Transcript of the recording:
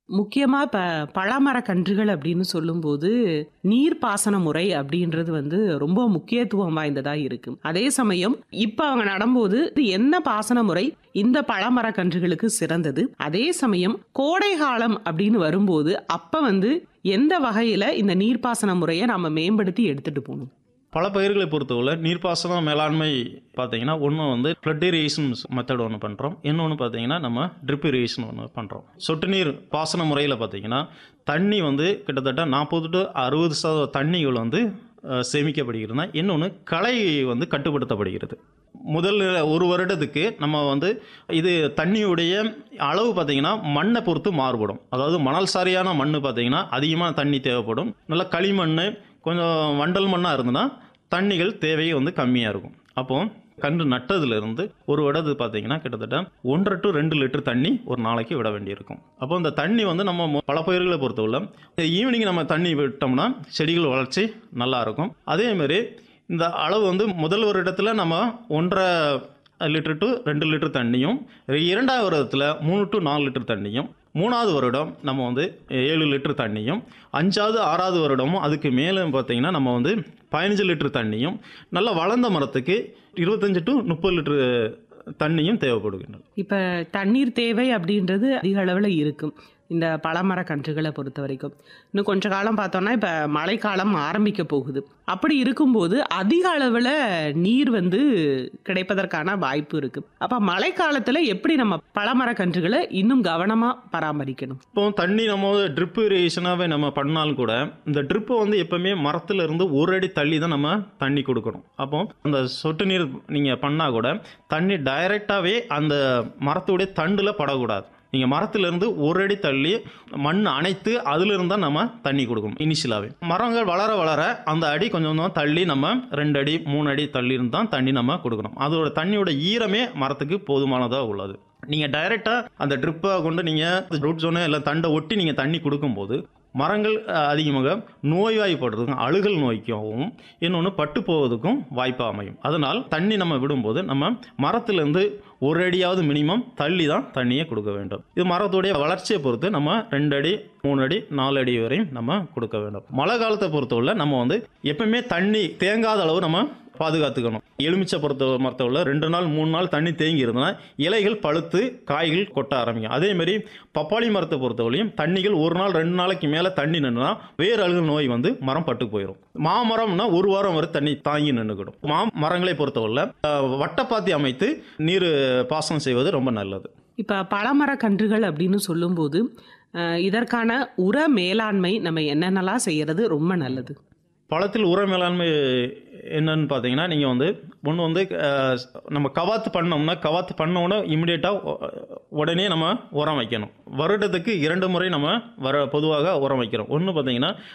முக்கியமா இப்ப பழமர கன்றுகள் அப்படின்னு சொல்லும்போது நீர்ப்பாசன முறை அப்படின்றது வந்து ரொம்ப முக்கியத்துவம் வாய்ந்ததா இருக்கு அதே சமயம் இப்ப அவங்க நடும்போது இது என்ன பாசன முறை இந்த பழமர கன்றுகளுக்கு சிறந்தது அதே சமயம் கோடை காலம் அப்படின்னு வரும்போது அப்ப வந்து எந்த வகையில இந்த நீர்ப்பாசன முறையை நாம மேம்படுத்தி எடுத்துட்டு போகணும் பல பயிர்களை பொறுத்தவரை நீர்ப்பாசன மேலாண்மை பார்த்தீங்கன்னா ஒன்று வந்து ஃப்ளட் இரிகேஷன் மெத்தட் ஒன்று பண்ணுறோம் இன்னொன்று பார்த்தீங்கன்னா நம்ம ட்ரிப் இரிகேஷன் ஒன்று பண்ணுறோம் சொட்டு நீர் பாசன முறையில் பார்த்தீங்கன்னா தண்ணி வந்து கிட்டத்தட்ட நாற்பது டு அறுபது சதவீத தண்ணிகள் வந்து அஹ், சேமிக்கப்படுகிறதுனா இன்னொன்று களை வந்து கட்டுப்படுத்தப்படுகிறது முதல் ஒரு வருடத்துக்கு நம்ம வந்து இது தண்ணியுடைய அளவு பார்த்தீங்கன்னா மண்ணை பொறுத்து மாறுபடும் அதாவது மணல் சாரியான மண் பார்த்தீங்கன்னா அதிகமாக தண்ணி தேவைப்படும் நல்ல களிமண் கொஞ்சம் வண்டல் மண்ணாக இருந்ததுன்னா தண்ணிகள் தேவை வந்து கம்மியாக இருக்கும் அப்போ கன்று நட்டதுலேருந்து ஒரு வருடத்து பார்த்தீங்கன்னா கிட்டத்தட்ட ஒன்றரை டு ரெண்டு லிட்டர் தண்ணி ஒரு நாளைக்கு விட வேண்டியிருக்கும் அப்போ இந்த தண்ணி வந்து நம்ம மொ- பல பயிர்களை பொறுத்தவரை ஈவினிங் நம்ம தண்ணி விட்டோம்னா செடிகள் வளர்ச்சி நல்லா இருக்கும் அதேமாரி இந்த அளவு வந்து முதல் வருடத்தில் நம்ம ஒன்றரை லிட்டர் டு ரெண்டு லிட்டர் தண்ணியும் இரண்டாவது வருடத்தில் மூணு டு நாலு லிட்டர் தண்ணியும் மூணாவது வருடம் நம்ம வந்து ஏழு லிட்டர் தண்ணியும் அஞ்சாவது ஆறாவது வருடமும் அதுக்கு மேலே பார்த்தீங்கன்னா நம்ம வந்து பதினஞ்சு லிட்டர் தண்ணியும் நல்லா வளர்ந்த மரத்துக்கு இருபத்தஞ்சு டு முப்பது லிட்டர் தண்ணியும் தேவைப்படுகின்றது இப்ப தண்ணீர் தேவை அப்படின்றது அதிக அளவில் இருக்கும் இந்த பழமர கன்றுகளை பொறுத்த வரைக்கும் இன்னும் கொஞ்ச காலம் பார்த்தோம்னா இப்போ மழைக்காலம் ஆரம்பிக்க போகுது அப்படி இருக்கும்போது அதிக அளவில் நீர் வந்து கிடைப்பதற்கான வாய்ப்பு இருக்கு அப்போ மழைக்காலத்தில் எப்படி நம்ம பழமர கன்றுகளை இன்னும் கவனமாக பராமரிக்கணும் இப்போ தண்ணி நம்ம ட்ரிப் இரிகேஷனாகவே நம்ம பண்ணாலும் கூட இந்த ட்ரிப்பை வந்து எப்பவுமே மரத்துல இருந்து ஒரு அடி தள்ளி தான் நம்ம தண்ணி கொடுக்கணும் அப்போ அந்த சொட்டு நீர் நீங்கள் பண்ணால் கூட தண்ணி டைரெக்டாகவே அந்த மரத்துடைய தண்டில் படக்கூடாது நீங்கள் மரத்துலேருந்து ஒரு அடி தள்ளி மண் அணைத்து அதுலேருந்து தான் நம்ம தண்ணி கொடுக்கணும் இனிஷியலாகவே மரங்கள் வளர வளர அந்த அடி கொஞ்சம் கொஞ்சம் தள்ளி நம்ம ரெண்டு அடி மூணு அடி தள்ளி இருந்து தான் தண்ணி நம்ம கொடுக்கணும் அதோட தண்ணியோட ஈரமே மரத்துக்கு போதுமானதாக உள்ளது நீங்கள் டைரெக்டாக அந்த ட்ரிப்பை கொண்டு நீங்கள் ரூட் ஜோனு இல்லை தண்டை ஒட்டி நீங்கள் தண்ணி கொடுக்கும்போது மரங்கள் அஹ், அதிகமாக நோய்வாய்ப்படுறதுக்கும் அழுகல் நோய்க்காகவும் இன்னொன்று பட்டு போவதுக்கும் வாய்ப்பாக அமையும் அதனால் தண்ணி நம்ம விடும்போது நம்ம மரத்துலேருந்து ஒரு அடியாவது மினிமம் தள்ளி தான் தண்ணியை கொடுக்க வேண்டும் இது மரத்துடைய வளர்ச்சியை பொறுத்து நம்ம ரெண்டு அடி மூணு அடி நாலு அடி வரையும் நம்ம கொடுக்க வேண்டும் மழை காலத்தை பொறுத்தவரை நம்ம வந்து எப்பவுமே தண்ணி தேங்காத அளவு நம்ம பாதுகாத்துக்கணும் எலுமிச்சை பொறுத்த மரத்தவரை ரெண்டு நாள் மூணு நாள் தண்ணி தேங்கி இருந்ததுன்னா இலைகள் பழுத்து காய்கள் கொட்ட ஆரம்பிக்கும் அதே மாதிரி பப்பாளி மரத்தை பொறுத்தவரையும் தண்ணிகள் ஒரு நாள் ரெண்டு நாளைக்கு மேலே தண்ணி நின்றுனா வேர் அழுகல் நோய் வந்து மரம் பட்டு போயிடும் மாமரம்னா ஒரு வாரம் வரை தண்ணி தாங்கி நின்றுக்கிடும் மா மரங்களை பொறுத்தவரை அஹ், வட்டப்பாத்தி அமைத்து நீர் பாசனம் செய்வது ரொம்ப நல்லது இப்போ பழமர கன்றுகள் அப்படின்னு சொல்லும்போது அஹ், இதற்கான உர மேலாண்மை நம்ம என்னென்னலாம் செய்யறது ரொம்ப நல்லது பழத்தில் உர மேலாண்மை என்னன்னு பார்த்தீங்கன்னா நீங்கள் வந்து ஒன்று வந்து அஹ், நம்ம கவாத்து பண்ணோம்னா கவாத்து பண்ண உடனே இமிடியேட்டாக உடனே நம்ம உரம் வைக்கணும் வருடத்துக்கு இரண்டு முறை நம்ம வர பொதுவாக உரம் வைக்கிறோம் ஒன்று பார்த்தீங்கன்னா